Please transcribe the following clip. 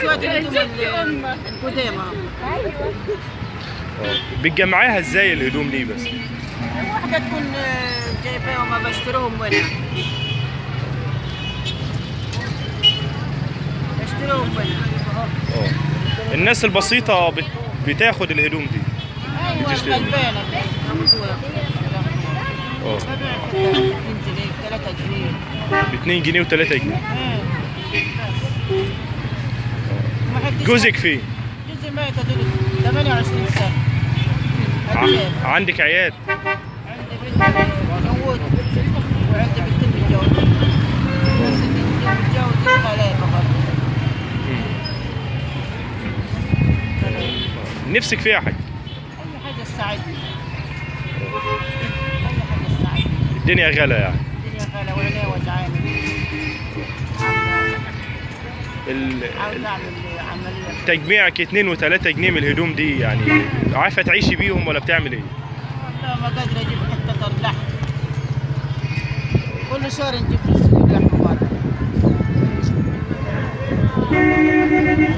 شويه الهدوم ال- القديمه اه بتجمعيها ازاي الهدوم دي بس واحده تكون آه، جايباهم بشتريهم وين بشتريهم وين اه الناس البسيطة بت... بتاخد الهدوم دي ايوه بتشتري. الغلبانه اه ببيع 2 جنيه 3 جنيه ب 2 جنيه و3 جنيه إيه. ما حدش جوزك فين؟ جوزي مات هدول 28 سنه عيال. ع... عندك عيال عندي بنت موت وعندي بنتين متجوزين بس بنتين متجوزين ثلاثة برضه نفسك فيها حاجة أي حاجة تساعدني أي حاجة تساعدني الدنيا غلا يعني الدنيا غلا وعينيا وجعاني ال... عاوز ال- أعمل عملية تجميعك 2 و3 جنيه من الهدوم دي يعني عارفة تعيشي بيهم ولا بتعمل ايه؟ والله ما قادر أجيب حتة اللحم كل شهر نجيب نص كيلو لحم مرة